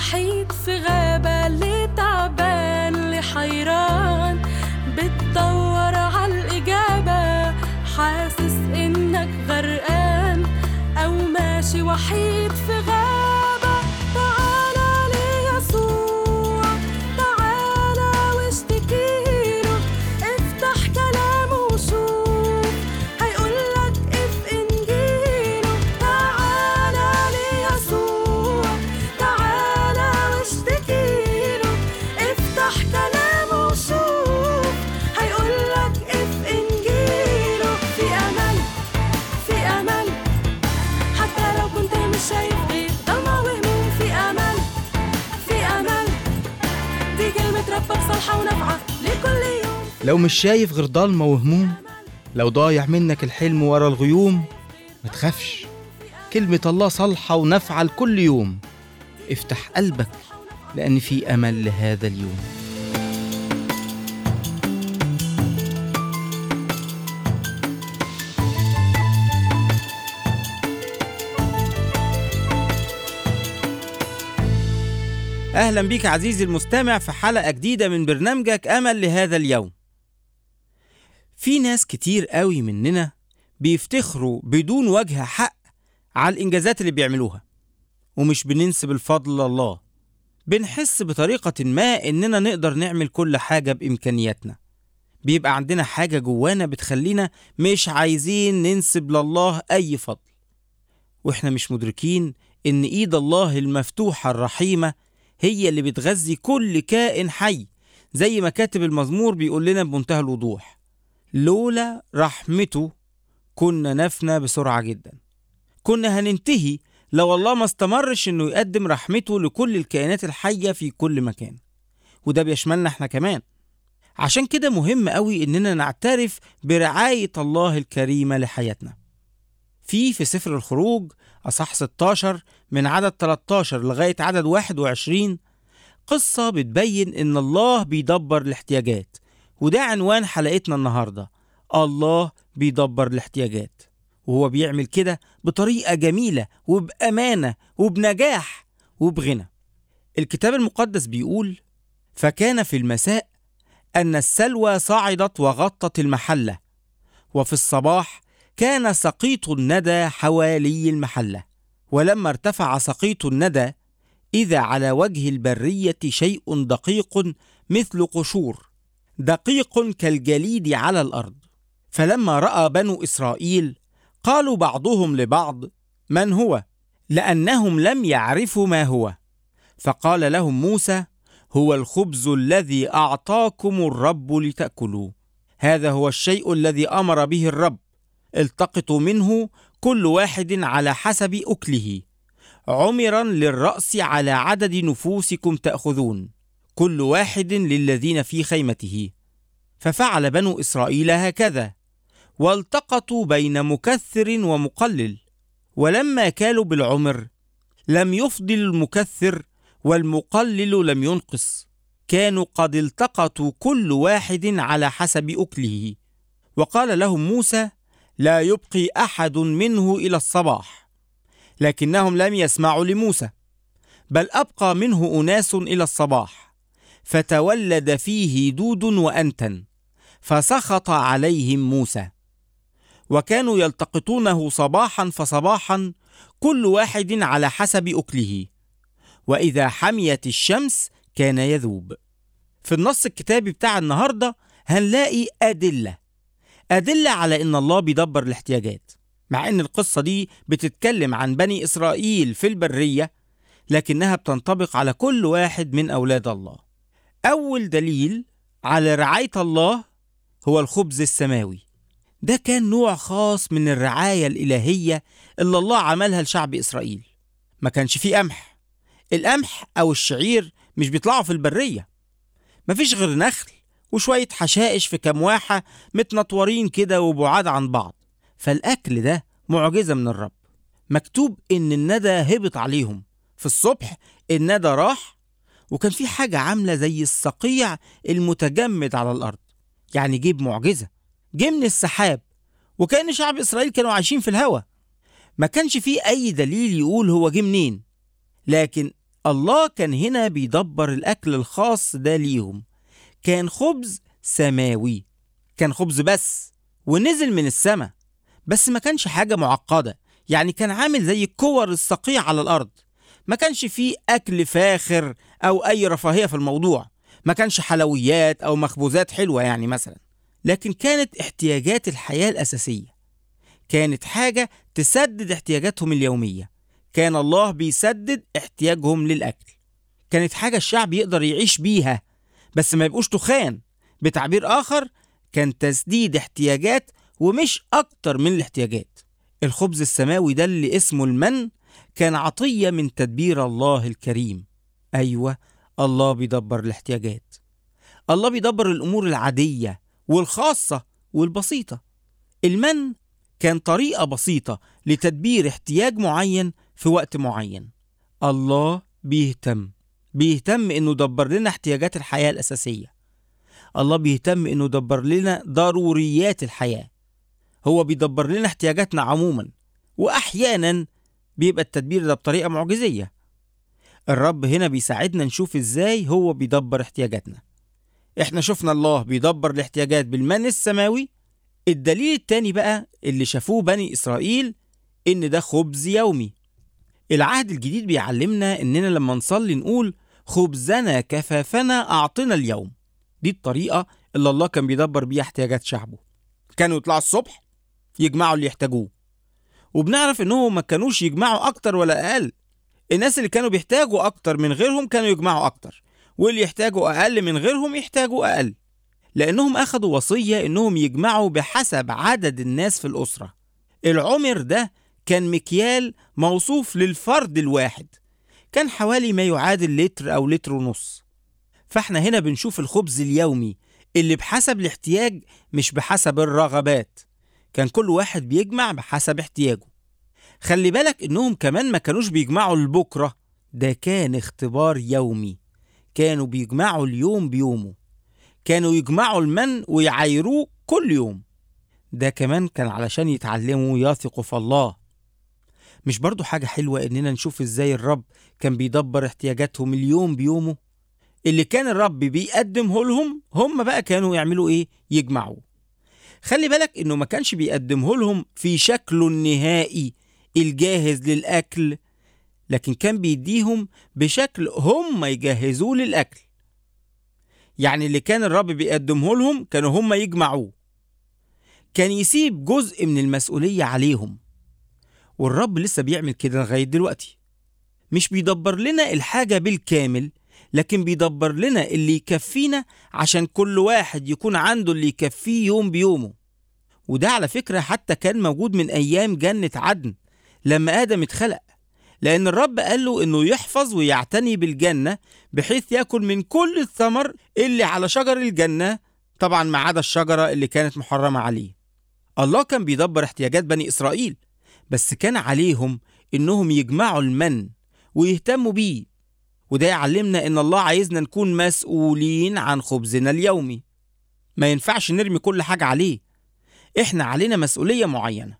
وحيد في غابة اللي تعبان اللي حيران بتدور عالإجابة حاسس إنك غرقان أو ماشي وحيد في غابة تعالى ليسوع تعالى واشتكيله افتح كلامه وشوف هيقولك اف انجيله تعالى ليسوع تعالى واشتكيله افتح كلامه وشوف هيقولك اف انجيله في امل في امل حتى لو كنت مش شايف غير ضلمة وهموم في امل في امل دي كلمة ربك صالحة ونافعة لكل يوم لو مش شايف غير ضلمة وهموم لو ضايع منك الحلم ورا الغيوم ما تخافش كلمة الله صالحة ونافعة لكل يوم افتح قلبك لأن في أمل لهذا اليوم أهلا بيك عزيزي المستمع في حلقة جديدة من برنامجك أمل لهذا اليوم في ناس كتير قوي مننا بيفتخروا بدون وجه حق على الإنجازات اللي بيعملوها ومش بننسب الفضل لله بنحس بطريقة ما إننا نقدر نعمل كل حاجة بإمكانياتنا بيبقى عندنا حاجة جوانا بتخلينا مش عايزين ننسب لله أي فضل وإحنا مش مدركين إن إيد الله المفتوحة الرحيمة هي اللي بتغذي كل كائن حي زي ما كاتب المزمور بيقول لنا بمنتهى الوضوح لولا رحمته كنا نفنى بسرعة جدا كنا هننتهي لو الله ما استمرش انه يقدم رحمته لكل الكائنات الحية في كل مكان وده بيشملنا احنا كمان عشان كده مهم قوي اننا نعترف برعاية الله الكريمة لحياتنا في في سفر الخروج أصح 16 من عدد 13 لغاية عدد 21 قصة بتبين إن الله بيدبر الاحتياجات وده عنوان حلقتنا النهاردة الله بيدبر الاحتياجات وهو بيعمل كده بطريقة جميلة وبأمانة وبنجاح وبغنى الكتاب المقدس بيقول فكان في المساء أن السلوى صعدت وغطت المحلة وفي الصباح كان سقيط الندى حوالي المحلة ولما ارتفع سقيط الندى إذا على وجه البرية شيء دقيق مثل قشور دقيق كالجليد على الأرض فلما رأى بنو إسرائيل قالوا بعضهم لبعض من هو لأنهم لم يعرفوا ما هو فقال لهم موسى هو الخبز الذي أعطاكم الرب لتأكلوا هذا هو الشيء الذي أمر به الرب التقطوا منه كل واحد على حسب أكله عمرا للرأس على عدد نفوسكم تأخذون كل واحد للذين في خيمته ففعل بنو إسرائيل هكذا والتقطوا بين مكثر ومقلل ولما كالوا بالعمر لم يفضل المكثر والمقلل لم ينقص كانوا قد التقطوا كل واحد على حسب أكله وقال لهم موسى لا يبقي احد منه الى الصباح لكنهم لم يسمعوا لموسى بل ابقى منه اناس الى الصباح فتولد فيه دود وانتن فسخط عليهم موسى وكانوا يلتقطونه صباحا فصباحا كل واحد على حسب اكله واذا حميت الشمس كان يذوب في النص الكتابي بتاع النهارده هنلاقي ادله أدلة على إن الله بيدبر الاحتياجات مع إن القصة دي بتتكلم عن بني إسرائيل في البرية لكنها بتنطبق على كل واحد من أولاد الله أول دليل على رعاية الله هو الخبز السماوي ده كان نوع خاص من الرعاية الإلهية اللي الله عملها لشعب إسرائيل ما كانش فيه قمح القمح أو الشعير مش بيطلعوا في البرية مفيش غير نخل وشوية حشائش في كام واحة متنطورين كده وبعاد عن بعض فالأكل ده معجزة من الرب مكتوب إن الندى هبط عليهم في الصبح الندى راح وكان في حاجة عاملة زي الصقيع المتجمد على الأرض يعني جيب معجزة جه من السحاب وكان شعب إسرائيل كانوا عايشين في الهوا ما كانش فيه أي دليل يقول هو جه منين لكن الله كان هنا بيدبر الأكل الخاص ده ليهم كان خبز سماوي كان خبز بس ونزل من السماء بس ما كانش حاجة معقدة يعني كان عامل زي الكور الصقيع على الأرض ما كانش فيه أكل فاخر أو أي رفاهية في الموضوع ما كانش حلويات أو مخبوزات حلوة يعني مثلا لكن كانت احتياجات الحياة الأساسية كانت حاجة تسدد احتياجاتهم اليومية كان الله بيسدد احتياجهم للأكل كانت حاجة الشعب يقدر يعيش بيها بس ما يبقوش تخان بتعبير آخر كان تسديد احتياجات ومش أكتر من الاحتياجات الخبز السماوي ده اللي اسمه المن كان عطية من تدبير الله الكريم أيوة الله بيدبر الاحتياجات الله بيدبر الأمور العادية والخاصة والبسيطة المن كان طريقة بسيطة لتدبير احتياج معين في وقت معين الله بيهتم بيهتم انه يدبر لنا احتياجات الحياة الأساسية الله بيهتم انه يدبر لنا ضروريات الحياة هو بيدبر لنا احتياجاتنا عموما وأحيانا بيبقى التدبير ده بطريقة معجزية الرب هنا بيساعدنا نشوف ازاي هو بيدبر احتياجاتنا احنا شفنا الله بيدبر الاحتياجات بالمن السماوي الدليل التاني بقى اللي شافوه بني إسرائيل إن ده خبز يومي العهد الجديد بيعلمنا إننا لما نصلي نقول خبزنا كفافنا أعطنا اليوم دي الطريقة اللي الله كان بيدبر بيها احتياجات شعبه كانوا يطلعوا الصبح يجمعوا اللي يحتاجوه وبنعرف إنهم ما كانوش يجمعوا أكتر ولا أقل الناس اللي كانوا بيحتاجوا أكتر من غيرهم كانوا يجمعوا أكتر واللي يحتاجوا أقل من غيرهم يحتاجوا أقل لأنهم أخدوا وصية إنهم يجمعوا بحسب عدد الناس في الأسرة العمر ده كان مكيال موصوف للفرد الواحد كان حوالي ما يعادل لتر أو لتر ونص فاحنا هنا بنشوف الخبز اليومي اللي بحسب الاحتياج مش بحسب الرغبات كان كل واحد بيجمع بحسب احتياجه خلي بالك انهم كمان ما كانوش بيجمعوا لبكرة ده كان اختبار يومي كانوا بيجمعوا اليوم بيومه كانوا يجمعوا المن ويعايروه كل يوم ده كمان كان علشان يتعلموا يثقوا في الله مش برضو حاجة حلوة إننا نشوف إزاي الرب كان بيدبر احتياجاتهم اليوم بيومه اللي كان الرب بيقدمه لهم هم بقى كانوا يعملوا إيه يجمعوا خلي بالك إنه ما كانش بيقدمه لهم في شكله النهائي الجاهز للأكل لكن كان بيديهم بشكل هم يجهزوه للأكل يعني اللي كان الرب بيقدمه لهم كانوا هم يجمعوه كان يسيب جزء من المسؤولية عليهم والرب لسه بيعمل كده لغاية دلوقتي مش بيدبر لنا الحاجة بالكامل لكن بيدبر لنا اللي يكفينا عشان كل واحد يكون عنده اللي يكفيه يوم بيومه وده على فكرة حتى كان موجود من أيام جنة عدن لما آدم اتخلق لأن الرب قال له إنه يحفظ ويعتني بالجنة بحيث ياكل من كل الثمر اللي على شجر الجنة طبعا ما عدا الشجرة اللي كانت محرمة عليه الله كان بيدبر احتياجات بني إسرائيل بس كان عليهم إنهم يجمعوا المن ويهتموا بيه وده يعلمنا إن الله عايزنا نكون مسؤولين عن خبزنا اليومي ما ينفعش نرمي كل حاجة عليه إحنا علينا مسؤولية معينة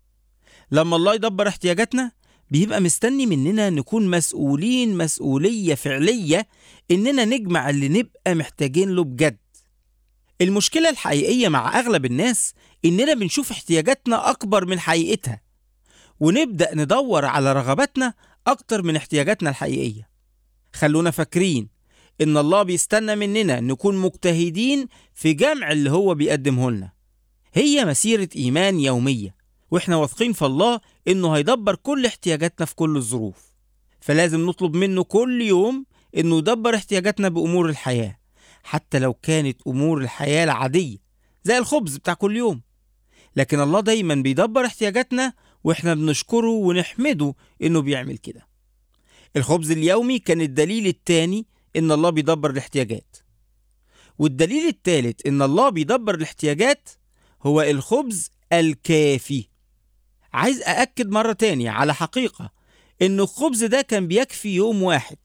لما الله يدبر احتياجاتنا بيبقى مستني مننا نكون مسؤولين مسؤولية فعلية إننا نجمع اللي نبقى محتاجين له بجد المشكلة الحقيقية مع أغلب الناس إننا بنشوف احتياجاتنا أكبر من حقيقتها ونبدأ ندور على رغباتنا أكتر من احتياجاتنا الحقيقية خلونا فاكرين إن الله بيستنى مننا نكون مجتهدين في جمع اللي هو بيقدمه لنا هي مسيرة إيمان يومية وإحنا واثقين في الله إنه هيدبر كل احتياجاتنا في كل الظروف فلازم نطلب منه كل يوم إنه يدبر احتياجاتنا بأمور الحياة حتى لو كانت أمور الحياة العادية زي الخبز بتاع كل يوم لكن الله دايما بيدبر احتياجاتنا وإحنا بنشكره ونحمده إنه بيعمل كده الخبز اليومي كان الدليل التاني إن الله بيدبر الاحتياجات والدليل التالت إن الله بيدبر الاحتياجات هو الخبز الكافي عايز أأكد مرة تانية على حقيقة إن الخبز ده كان بيكفي يوم واحد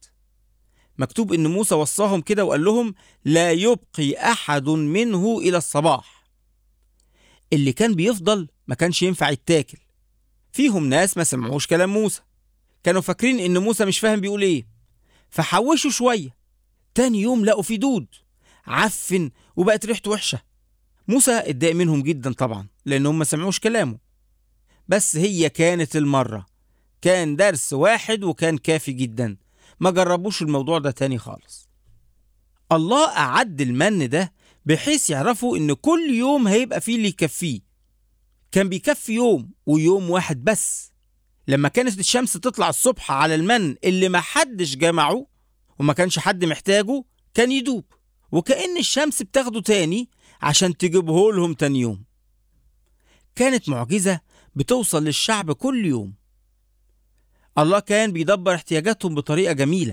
مكتوب إن موسى وصاهم كده وقال لهم لا يبقي أحد منه إلى الصباح اللي كان بيفضل ما كانش ينفع يتاكل فيهم ناس ما سمعوش كلام موسى كانوا فاكرين إن موسى مش فاهم بيقول إيه فحوشوا شوية تاني يوم لقوا في دود عفن وبقت ريحته وحشة موسى اتضايق منهم جدا طبعا لأنهم ما سمعوش كلامه بس هي كانت المرة كان درس واحد وكان كافي جدا ما جربوش الموضوع ده تاني خالص الله أعد المن ده بحيث يعرفوا إن كل يوم هيبقى فيه اللي يكفيه كان بيكفي يوم ويوم واحد بس لما كانت الشمس تطلع الصبح على المن اللي ما حدش جمعه وما كانش حد محتاجه كان يدوب وكأن الشمس بتاخده تاني عشان تجيبه لهم تاني يوم كانت معجزة بتوصل للشعب كل يوم الله كان بيدبر احتياجاتهم بطريقة جميلة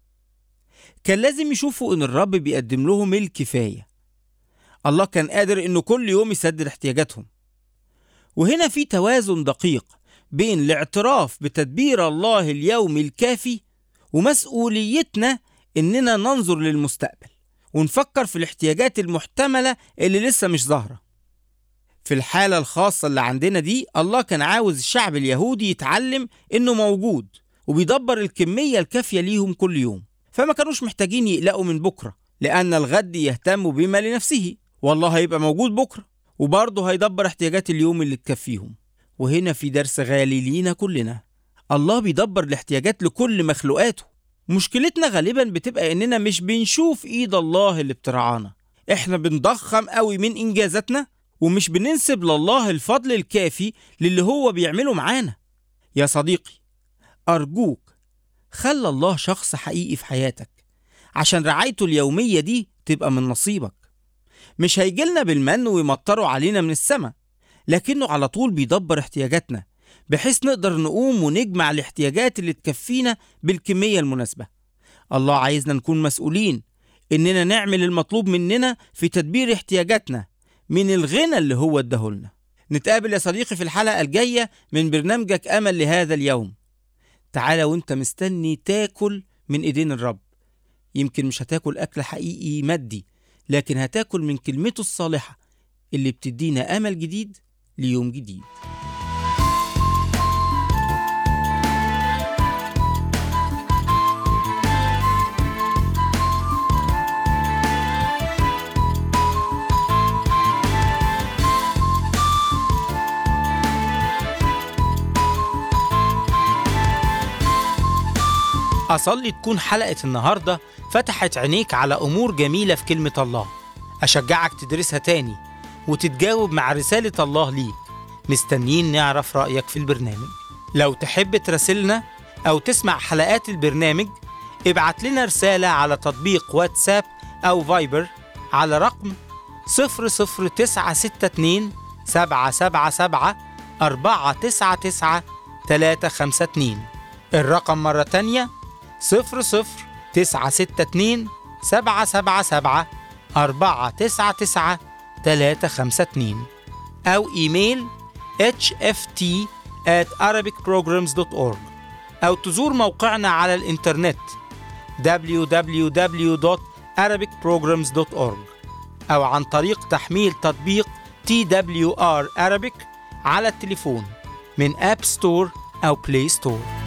كان لازم يشوفوا ان الرب بيقدم لهم الكفاية الله كان قادر انه كل يوم يسدد احتياجاتهم وهنا في توازن دقيق بين الاعتراف بتدبير الله اليومي الكافي ومسؤوليتنا اننا ننظر للمستقبل ونفكر في الاحتياجات المحتملة اللي لسه مش ظاهرة في الحالة الخاصة اللي عندنا دي الله كان عاوز الشعب اليهودي يتعلم انه موجود وبيدبر الكمية الكافية ليهم كل يوم فما كانوش محتاجين يقلقوا من بكرة لأن الغد يهتم بما لنفسه والله هيبقى موجود بكرة وبرضه هيدبر احتياجات اليوم اللي تكفيهم وهنا في درس غالي لينا كلنا الله بيدبر الاحتياجات لكل مخلوقاته مشكلتنا غالبا بتبقى اننا مش بنشوف ايد الله اللي بترعانا احنا بنضخم قوي من انجازاتنا ومش بننسب لله الفضل الكافي للي هو بيعمله معانا يا صديقي ارجوك خلى الله شخص حقيقي في حياتك عشان رعايته اليومية دي تبقى من نصيبك مش هيجيلنا بالمن ويمطروا علينا من السماء لكنه على طول بيدبر احتياجاتنا بحيث نقدر نقوم ونجمع الاحتياجات اللي تكفينا بالكمية المناسبة الله عايزنا نكون مسؤولين إننا نعمل المطلوب مننا في تدبير احتياجاتنا من الغنى اللي هو اداهولنا نتقابل يا صديقي في الحلقة الجاية من برنامجك أمل لهذا اليوم تعالى وانت مستني تاكل من ايدين الرب يمكن مش هتاكل أكل حقيقي مادي لكن هتاكل من كلمته الصالحة اللي بتدينا أمل جديد ليوم جديد أصلي تكون حلقة النهاردة فتحت عينيك على أمور جميلة في كلمة الله أشجعك تدرسها تاني وتتجاوب مع رسالة الله ليك مستنيين نعرف رأيك في البرنامج لو تحب تراسلنا أو تسمع حلقات البرنامج ابعت لنا رسالة على تطبيق واتساب أو فايبر على رقم 00962 777 499 352 الرقم مرة تانية صفر صفر تسعة ستة اتنين سبعة سبعة سبعة أربعة تسعة تسعة تلاتة خمسة اتنين أو إيميل hft at arabicprograms.org أو تزور موقعنا على الإنترنت www.arabicprograms.org أو عن طريق تحميل تطبيق TWR Arabic على التليفون من أب ستور أو بلاي ستور